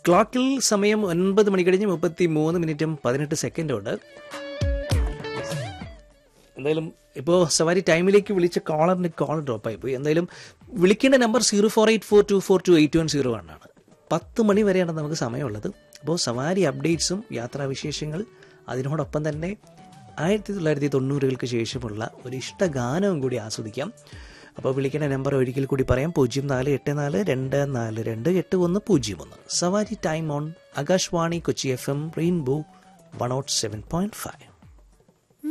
ക്ലോക്കിൽ സമയം ഒൻപത് മണി കഴിഞ്ഞ് മുപ്പത്തി മൂന്ന് മിനിറ്റും പതിനെട്ട് സെക്കൻഡും ഉണ്ട് എന്തായാലും ഇപ്പോൾ സവാരി ടൈമിലേക്ക് വിളിച്ച കോളറിന് കോൾ ഡ്രോപ്പ് ആയി പോയി എന്തായാലും വിളിക്കേണ്ട number zero four eight four two four two eight one zero ആണ് പത്ത് മണി വരെയാണ് നമുക്ക് സമയമുള്ളത് അപ്പോൾ സവാരി അപ്ഡേറ്റ്സും യാത്രാവിശേഷങ്ങൾ അതിനോടൊപ്പം തന്നെ ആയിരത്തി തൊള്ളായിരത്തി തൊണ്ണൂറുകൾക്ക് ശേഷമുള്ള ഒരു ഇഷ്ട ഗാനവും കൂടി ആസ്വദിക്കാം അപ്പോൾ വിളിക്കേണ്ട നമ്പർ ഒരിക്കൽ കൂടി പറയാം പൂജ്യം നാല് എട്ട് നാല് രണ്ട് നാല് രണ്ട് എട്ട് ഒന്ന് പൂജ്യം ഒന്ന് സവാരി time on Akashvani Kochi F M rainbow one nought seven point five